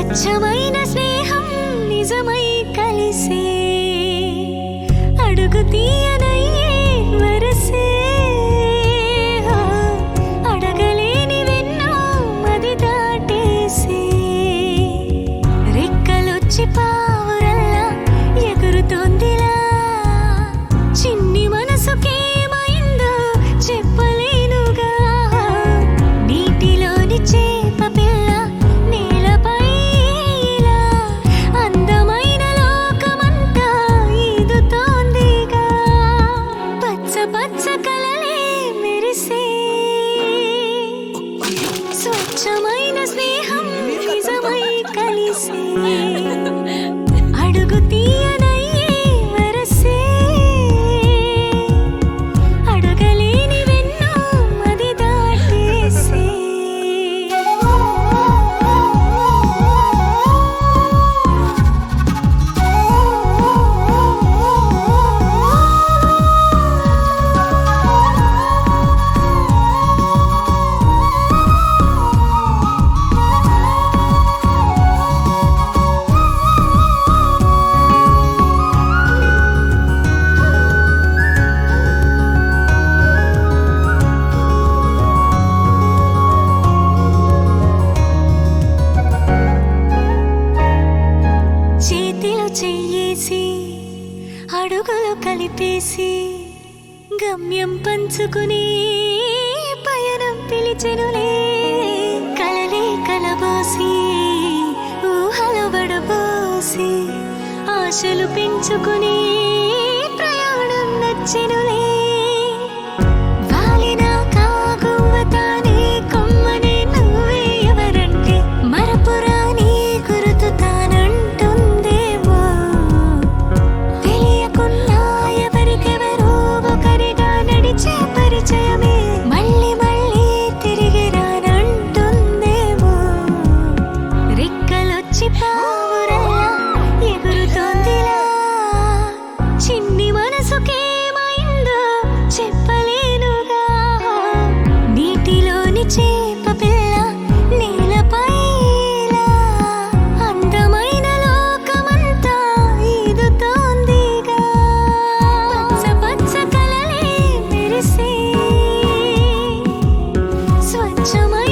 స్వచ్ఛమైన స్నేహం నిజమై కలిసే అడుగు తీయనయ్యే వరసే ఆ, అడగలేని వెన్నో మది దాటేసే రెక్కలొచ్చి పావురల్లా ఎగురుతోందిలా చిన్ని మనసుకేమైందో చెప్పలేనుగా నీటిలోని చేప పిల్ల నేలపై ఇలా అందమైన లోకమంతా ఈదుతోందిగా పచ్చ పచ్చ కలలే మెరిసే స్వచ్ఛమైన స్నేహం నిజమై కలిసే అడుగు తీయనయ్యే వరసే అడగలేని వెన్నో మది దాటేసే చేతిలో చెయ్యేసి అడుగులు కలిపేసి గమ్యం పంచుకుని పయనం పిలిచెనులే కలలే కలబోసి ఊహలు వడబోసి ఆశలు పెంచుకుని ప్రయాణం నచ్చెనులే వాలిన కాగువ్వతానే కొమ్మనే నువ్వే ఎవరంటే మరపురాని గురుతు తానంటుందేమో తెలియకున్నా ఎవరికెవరో ఒకరిగా నడిచే పరిచయమే మళ్ళీ మళ్ళీ తిరిగి రానంటుందేమో రెక్కలొచ్చి పావురల్లా ఎగురుతోందిలా చిన్ని మనసుకేమైందో చెప్పలేనుగా నీటిలోని చేప పిల్ల నేలపై ఇలా అందమైన లోకమంతా ఈదుతోందిగా పచ్చ పచ్చ కలలే మెరిసే స్వచ్ఛమైన